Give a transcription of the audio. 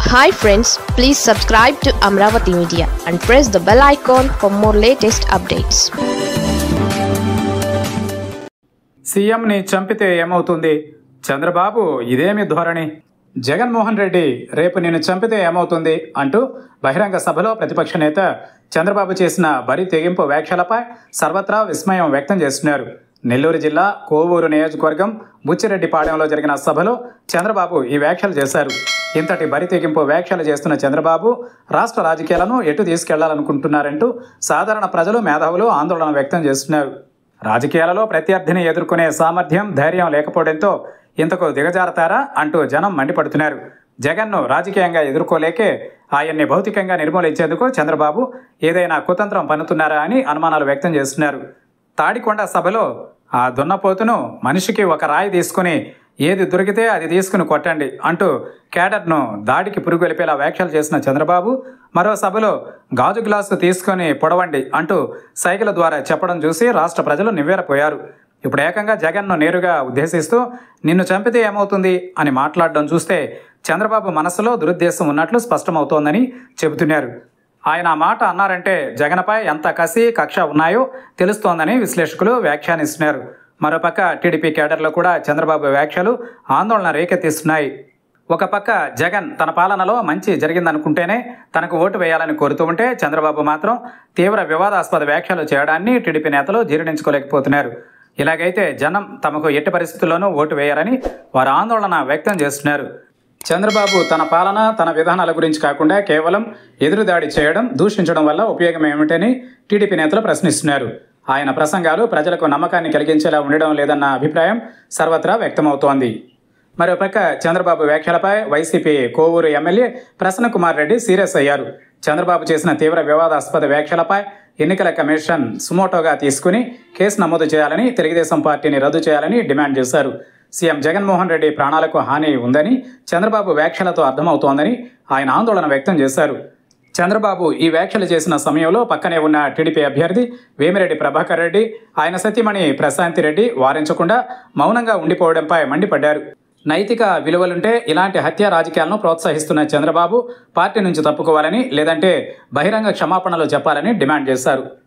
hi friends please subscribe to Amaravati media and press the bell icon for more latest updates సీఎంని చంపితే ఏమవుతుంది చంద్రబాబు ఇదేమి ధోరణి జగన్మోహన్ రెడ్డి రేపు నిన్ను చంపితే ఏమవుతుంది అంటూ బహిరంగ సభలో ప్రతిపక్ష నేత చంద్రబాబు చేసిన బరి తెగింపు వ్యాఖ్యలపై సర్వత్రా విస్మయం వ్యక్తం చేస్తున్నారు నెల్లూరు జిల్లా కోవూరు నియోజకవర్గం బుచ్చిరెడ్డిపాళెంలో జరిగిన సభలో చంద్రబాబు ఈ వ్యాఖ్యలు చేశారు ఇంతటి బరి తెగింపు వ్యాఖ్యలు చేస్తున్న చంద్రబాబు రాష్ట్ర రాజకీయాలను ఎటు తీసుకెళ్లాలనుకుంటున్నారంటూ సాధారణ ప్రజలు మేధావులు ఆందోళన వ్యక్తం చేస్తున్నారు రాజకీయాలలో ప్రత్యర్థిని ఎదుర్కొనే సామర్థ్యం ధైర్యం లేకపోవడంతో ఇంతకు దిగజారతారా అంటూ జనం మండిపడుతున్నారు జగన్ను రాజకీయంగా ఎదుర్కోలేకే ఆయన్ని భౌతికంగా నిర్మూలించేందుకు చంద్రబాబు ఏదైనా కుతంత్రం పన్నుతున్నారా అని అనుమానాలు వ్యక్తం చేస్తున్నారు తాడికొండ సభలో ఆ దున్నపోతును మనిషికి ఒక రాయి తీసుకుని ఏది దొరికితే అది తీసుకుని కొట్టండి అంటూ క్యాడర్ను దాడికి పురుగొలిపేలా వ్యాఖ్యలు చేసిన చంద్రబాబు మరో సభలో గాజు గ్లాసు తీసుకొని పొడవండి అంటూ సైకిల్ ద్వారా చెప్పడం చూసి రాష్ట్ర ప్రజలు నివ్వెరపోయారు ఇప్పుడు ఏకంగా జగన్ను నేరుగా ఉద్దేశిస్తూ నిన్ను చంపితే ఏమవుతుంది అని మాట్లాడడం చూస్తే చంద్రబాబు మనసులో దురుద్దేశం ఉన్నట్లు స్పష్టమవుతోందని చెబుతున్నారు ఆయన ఆ మాట అన్నారంటే జగన్పై ఎంత కసి కక్ష ఉన్నాయో తెలుస్తోందని విశ్లేషకులు వ్యాఖ్యానిస్తున్నారు మరోపక్క టీడీపీ కేడర్లో కూడా చంద్రబాబు వ్యాఖ్యలు ఆందోళన రేకెత్తిస్తున్నాయి ఒక పక్క జగన్ తన పాలనలో మంచి జరిగిందనుకుంటేనే తనకు ఓటు వేయాలని కోరుతూ ఉంటే చంద్రబాబు మాత్రం తీవ్ర వివాదాస్పద వ్యాఖ్యలు చేయడాన్ని టీడీపీ నేతలు జీర్ణించుకోలేకపోతున్నారు ఇలాగైతే జనం తమకు ఎట్టి పరిస్థితుల్లోనూ ఓటు వేయాలని వారు ఆందోళన వ్యక్తం చేస్తున్నారు చంద్రబాబు తన పాలన తన విధానాల గురించి కాకుండా కేవలం ఎదురుదాడి చేయడం దూషించడం వల్ల ఉపయోగం ఏమిటని టీడీపీ నేతలు ప్రశ్నిస్తున్నారు ఆయన ప్రసంగాలు ప్రజలకు నమ్మకాన్ని కలిగించేలా ఉండడం లేదన్న అభిప్రాయం సర్వత్రా వ్యక్తమవుతోంది మరోపక్క చంద్రబాబు వ్యాఖ్యలపై YCP Kovur MLA Prasannakumar Reddy serious అయ్యారు చంద్రబాబు చేసిన తీవ్ర వివాదాస్పద వ్యాఖ్యలపై ఎన్నికల కమిషన్ సుమోటోగా తీసుకుని కేసు నమోదు చేయాలని తెలుగుదేశం పార్టీని రద్దు చేయాలని డిమాండ్ చేశారు సీఎం జగన్మోహన్ రెడ్డి ప్రాణాలకు హాని ఉందని చంద్రబాబు వ్యాఖ్యలతో అర్థమవుతోందని ఆయన ఆందోళన వ్యక్తం చేశారు చంద్రబాబు ఈ వ్యాఖ్యలు చేసిన సమయంలో పక్కనే ఉన్న టీడీపీ అభ్యర్థి వేమిరెడ్డి ప్రభాకర్ రెడ్డి ఆయన సతీమణి ప్రశాంతి రెడ్డి వారించకుండా మౌనంగా ఉండిపోవడంపై మండిపడ్డారు నైతిక విలువలుంటే ఇలాంటి హత్య రాజకీయాలను ప్రోత్సహిస్తున్న చంద్రబాబు పార్టీ నుంచి తప్పుకోవాలని లేదంటే బహిరంగ క్షమాపణలు చెప్పాలని డిమాండ్ చేశారు